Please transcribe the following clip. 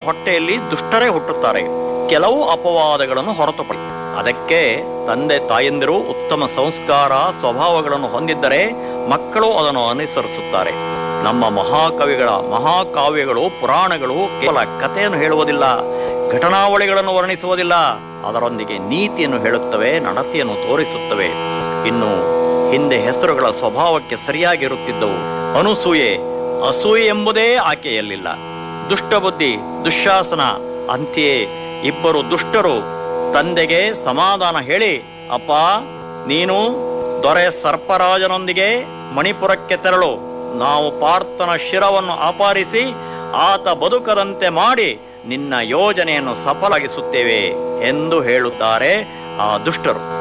ಹೊಟ್ಟೆಯಲ್ಲಿ ದುಷ್ಟರೇ ಹುಟ್ಟುತ್ತಾರೆ ಕೆಲವು ಅಪವಾದಗಳನ್ನು ಹೊರತುಪಡಿ ಅದಕ್ಕೆ ತಂದೆ ತಾಯಂದಿರು ಉತ್ತಮ ಸಂಸ್ಕಾರ ಸ್ವಭಾವಗಳನ್ನು ಹೊಂದಿದ್ದರೆ ಮಕ್ಕಳು ಅದನ್ನು ಅನುಸರಿಸುತ್ತಾರೆ ನಮ್ಮ ಮಹಾಕವಿಗಳ ಮಹಾಕಾವ್ಯಗಳು ಪುರಾಣಗಳು ಕೇವಲ ಕಥೆಯನ್ನು ಹೇಳುವುದಿಲ್ಲ ಘಟನಾವಳಿಗಳನ್ನು ವರ್ಣಿಸುವುದಿಲ್ಲ ಅದರೊಂದಿಗೆ ನೀತಿಯನ್ನು ಹೇಳುತ್ತವೆ ನಡತೆಯನ್ನು ತೋರಿಸುತ್ತವೆ ಇನ್ನು ಹಿಂದೆ ಹೆಸರುಗಳ ಸ್ವಭಾವಕ್ಕೆ ಸರಿಯಾಗಿರುತ್ತಿದ್ದವು ಅನುಸೂಯೆ ಅಸೂಯೆ ಎಂಬುದೇ ಆಕೆಯಲ್ಲಿಲ್ಲ ದುಷ್ಟಬುದ್ಧಿ ದುಶ್ಯಾಸನ ಅಂತೆಯೇ ಇಬ್ಬರು ದುಷ್ಟರು ತಂದೆಗೆ ಸಮಾಧಾನ ಹೇಳಿ ಅಪ್ಪ ನೀನು ದೊರೆ ಸರ್ಪರಾಜನೊಂದಿಗೆ ಮಣಿಪುರಕ್ಕೆ ತೆರಳು ನಾವು ಪಾರ್ಥನ ಶಿರವನ್ನು ಅಪಹರಿಸಿ ಆತ ಬದುಕದಂತೆ ಮಾಡಿ ನಿನ್ನ ಯೋಜನೆಯನ್ನು ಸಫಲಗಿಸುತ್ತೇವೆ ಎಂದು ಹೇಳುತ್ತಾರೆ ಆ ದುಷ್ಟರು